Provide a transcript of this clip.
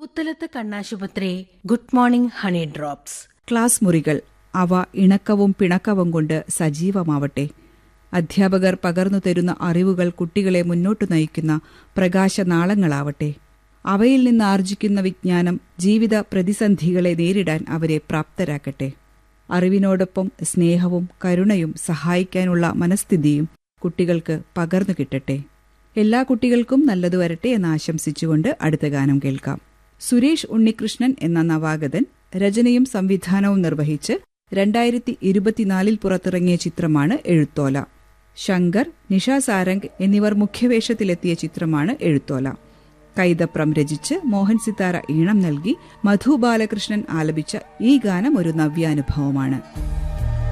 പുത്തലത്ത് കണ്ണാശുപത്രി good morning honey drops class മുറികൾ അവ ഇണക്കവും പിണക്കവും കൊണ്ട് സജീവമാവട്ടെ അധ്യാപകർ പകർന്നു തരുന്ന അറിവുകൾ കുട്ടികളെ മുന്നോട്ടു നയിക്കുന്ന പ്രകാശനാളങ്ങളാവട്ടെ അവയിൽ നിന്ന് ആർജിക്കുന്ന വിജ്ഞാനം ജീവിത പ്രതിസന്ധികളെ നേരിടാൻ അവരെ പ്രാപ്തരാക്കട്ടെ അറിവിനോടൊപ്പം സ്നേഹവും കരുണയും സഹായിക്കാനുള്ള മനസ്ഥിതിയും കുട്ടികൾക്ക് പകർന്നു കിട്ടട്ടെ എല്ലാ കുട്ടികൾക്കും നല്ലതു വരട്ടെ എന്ന് ആശംസിച്ചുകൊണ്ട് അടുത്ത ഗാനം കേൾക്കാം സുരേഷ് ഉണ്ണികൃഷ്ണൻ എന്ന നവാഗതൻ രചനയും സംവിധാനവും നിർവഹിച്ച് രണ്ടായിരത്തി ഇരുപത്തിനാലിൽ പുറത്തിറങ്ങിയ ചിത്രമാണ് എഴുത്തോല ശങ്കർ നിഷ സാരംഗ് എന്നിവർ മുഖ്യവേഷത്തിലെത്തിയ ചിത്രമാണ് എഴുത്തോല കൈതപ്രം രചിച്ച് മോഹൻ സിത്താര ഈണം നൽകി മധു ബാലകൃഷ്ണൻ ആലപിച്ച ഈ ഗാനം ഒരു നവ്യാനുഭവമാണ്